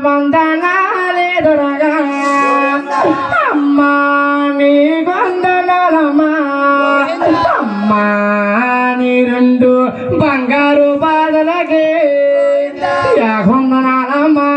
వందనాలే దొరగా అమ్మా నీ వందనాలమ్మా అమ్మా నీ రెండు బంగారు బాధలకే వందనాలమ్మా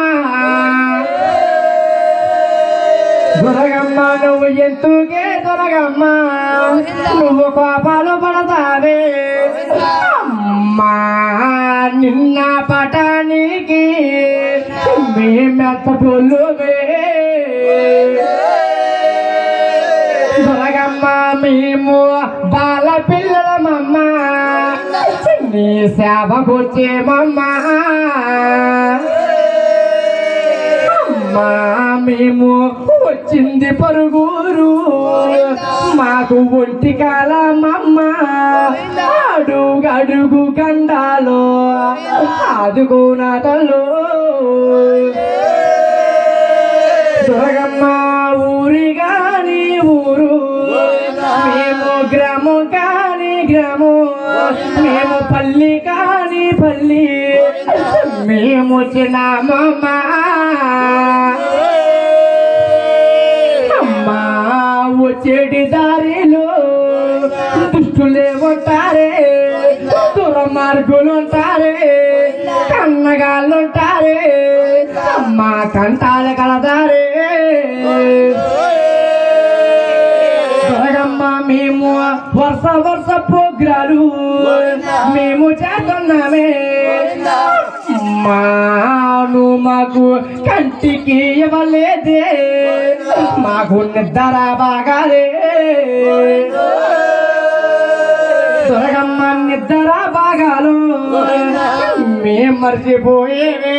దొరగమ్మ నువ్వు ఎంతుకే దొరగమ్మ నువ్వు కోపాలు పడతావే అమ్మా నిన్న పటానికి మేమెత్తటోళ్ళువే దొరగమ్మ మేము బాల పిల్లలమమ్మ నీ సేవకొచ్చేమమ్మా అమ్మా మేము వచ్చింది పరుగురు మాకు ఒంటి కాలమమ్మ అడుగు అడుగు గండాలో ఆదుకోనాటలో దొరగమ్మ ఊరి గాని ఊరు మేము గ్రామం కాని గ్రామం మేము పల్లి కాని పల్లి మేము చిన్నమ్మా అమ్మా వచ్చేటి దారిలో దుష్టులే ఉంటారే దురమార్గులు ఉంటారే కన్నగాళ్ళు ఉంటారే అమ్మా కంటాలు కలదారే త్వరగమ్మ మేము వరుస వరుస ప్రోగ్రాలు మేము చేస్తున్నామే మాను మాకు కంటికి ఇవ్వలేదే మాకు నిద్ర బాగాలే త్వరగమ్మ నిద్ర బాగాలు మేం మర్చిపోయేవే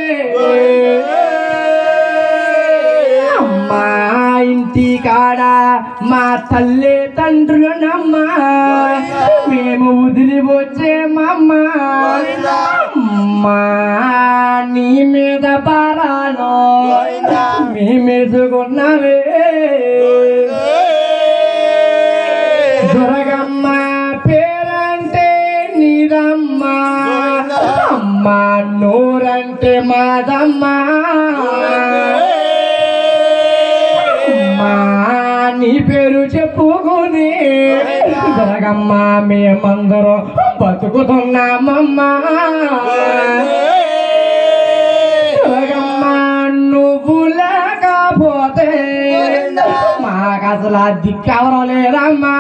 అమ్మా ఇంటి కాడ మా తల్లి తండ్రులనమ్మా మేము వదిలి వచ్చేమమ్మ అమ్మా నీ మీద పారాలో మేమేసుకున్నవే దొరగమ్మ పేరంటే నీదమ్మ అమ్మ నూరంటే మాదమ్మా అమ్మా నీ పేరు చెప్పుకుని జరగమ్మ మేమందరం బతుకుతున్నామమ్మా జరగమ్మ నువ్వు లేకపోతే మాకు అసలు దిక్కెవరో లేరమ్మా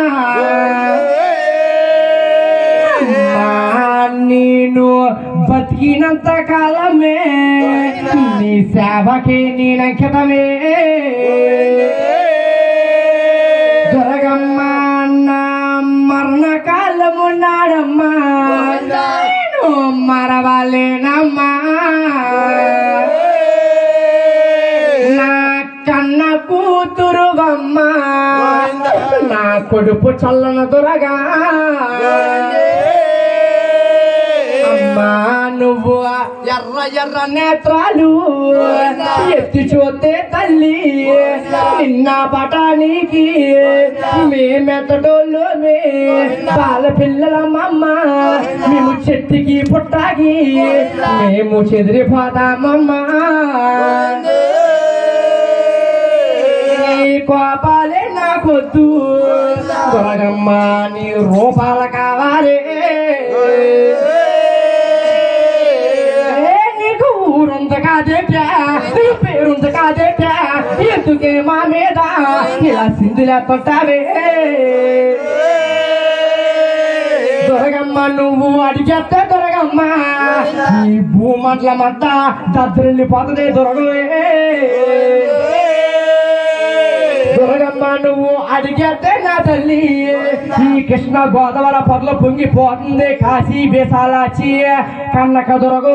అమ్మా, నేను బతికినంత కాలమే నీ సేవకి నేనంకితమే జరగమ్మా నా మరణ కాలమున్నాడమ్మా నేను మరవలేనమ్మా నా కన్న కూతురువమ్మ నా కొడుపు చల్లన దొరగా అమ్మా నువ్వు ఎర్ర ఎర్ర నేత్రాలు ఎత్తి చూస్తే తల్లి నిన్న పటానికి మేమెత్తడోళ్ళు బాల పిల్లలమ్మమ్మ మేము చెట్టుకి పుట్టాకి మేము చెదిరిపోతామమ్మా నీ కోపాలే నాకొద్దు దొరగమ్మ నీ రూపాలు కావాలి ఏ నీకు ఊరుంది కాదేటా నీ పేరుంది కాదేటా ఎందుకే మా మీద ఇలా సింధులే కొట్టావే దొరగమ్మ నువ్వు అడిగేస్తే దొరగమ్మ ఈ భూమట్ల మట్ట దద్దరిల్లిపోతుంది దొరగలే దొరగమ్మ నువ్వు అడిగేస్తే నా తల్లి ఈ కృష్ణ గోదావరి పొదల పొంగిపోతుంది కాశీ బేసాలాచి కన్నక దొరగు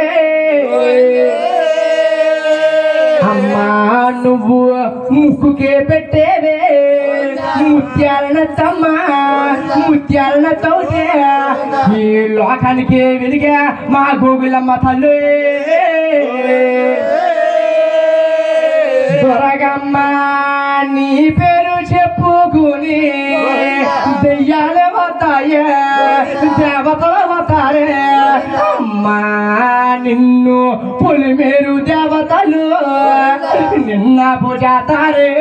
అమ్మా నువ్వు ముక్కుకే పెట్టేవే ముత్యాలన తమ్మ ముత్యాలన తోటే ఈ లోకానికి వెలిగే మా గోగులమ్మ తల్లి దొరగమ్మ నీ పేరు చెప్పుకుని దెయ్యాలు వస్తాయే దేవతలు వస్తారే అమ్మ అమ్మా నిన్ను పులిమేరు దేవతలు నిన్న పూజాతారే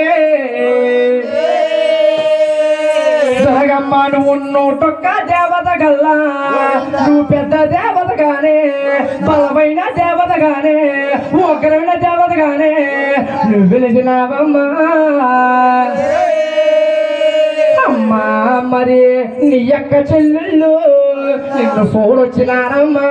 జరగమ్మ నువ్వు నూటొక్క దేవత గల్లా నువ్వు పెద్ద దేవత గానే బలమైన దేవత గానే ఒకరైన దేవత గానే నువ్వు వెలిసినావమ్మా అమ్మా మరి నీ యొక్క చెల్లెళ్ళు నిన్ను చూడొచ్చినారమ్మా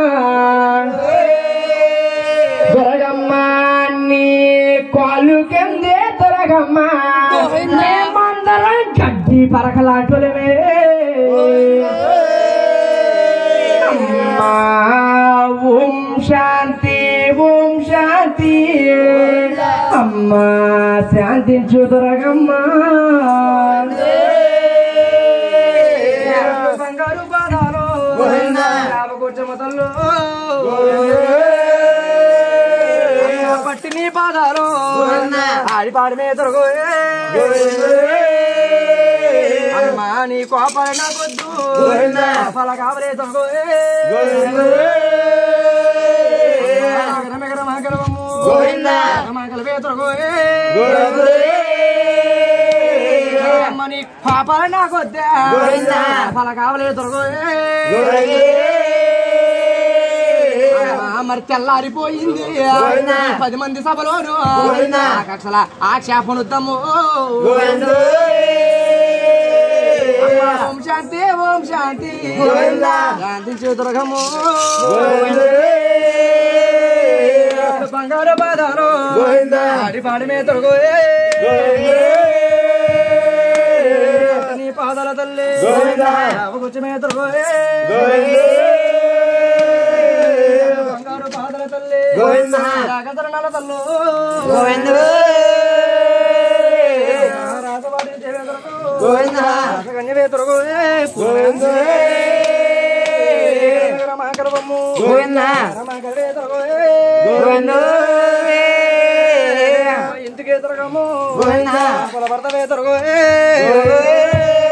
దొరగమ్మా నీ కాలు కిందే దొరగమ్మా మేమందరం గడ్డి పరకలాంటులమే అమ్మా ఓం శాంతి ఓం శాంతి అమ్మా శాంతించు దొరగమ్మా బంగారు పాదాలు రామకూర్చమతల్లో పట్టి నీ పాదాలు ఆడి పాడి మీద దొరకో అమ్మా నీ కోపాలు నాకొద్దు ఫల కావలే దొరకో అమ్మని పాపాలు నాకొద్దా ఫల కావలే దొరకో మరి తెల్లారిపోయింది పది మంది సభలోను అసలు ఆక్షేపణుద్దాము ఓం శాంతి ఓం శాంతి శాంతి చేతురగము బంగారు బాధారు ఆడి పాడి మీద తొరగో నీ పాదాల తల్లి కూర్చు మీద తొరగో బంగారు పాదాల తల్లి రాగతరణాల తల్లు రాజవాడి కన్య తొరగో రమాకరవమ్ము రమాకరే తొరగో ఇంటికి ఎదురుగము భర్త వేతరుగో